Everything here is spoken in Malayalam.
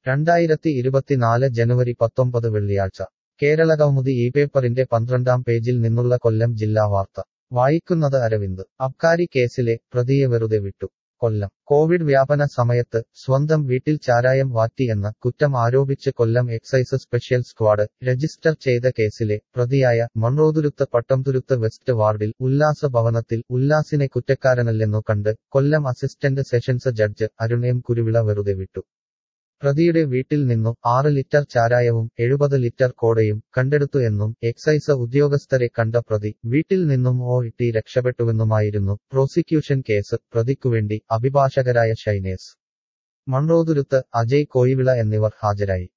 രണ്ടായിരത്തി ഇരുപത്തിനാല് ജനുവരി പത്തൊമ്പത് വെള്ളിയാഴ്ച കേരളകൗമുദി ഈ പേപ്പറിന്റെ പന്ത്രണ്ടാം പേജിൽ നിന്നുള്ള കൊല്ലം ജില്ലാ വാർത്ത വായിക്കുന്നത് അരവിന്ദ് അബ്കാരി കേസിലെ പ്രതിയെ വെറുതെ വിട്ടു കൊല്ലം കോവിഡ് വ്യാപന സമയത്ത് സ്വന്തം വീട്ടിൽ ചാരായം വാറ്റി എന്ന കുറ്റം ആരോപിച്ച് Kollam excise special squad register ചെയ്ത കേസിലെ പ്രതിയായ മൺറോതുരുത്ത് പട്ടംതുരുത്ത് വെസ്റ്റ് വാർഡിൽ ഉല്ലാസ ഭവനത്തിൽ ഉല്ലാസിനെ കുറ്റക്കാരനല്ലെന്നു കണ്ട് Kollam assistant sessions judge Arun M Kuruvila വെറുതെ വിട്ടു പ്രതിയുടെ വീട്ടിൽ നിന്നു ആറ് ലിറ്റർ ചാരായവും എഴുപത് ലിറ്റർ കോടയും കണ്ടെടുത്തു എന്നും എക്സൈസ് ഉദ്യോഗസ്ഥരെ കണ്ട പ്രതി വീട്ടിൽ നിന്നും ഓ ഇട്ടി രക്ഷപ്പെട്ടുവെന്നുമായിരുന്നു പ്രോസിക്യൂഷൻ കേസ് പ്രതിക്കുവേണ്ടി അഭിഭാഷകരായ ഷൈനേസ് മൺറോതുരുത്ത് അജയ് കോയിവിള എന്നിവർ ഹാജരായി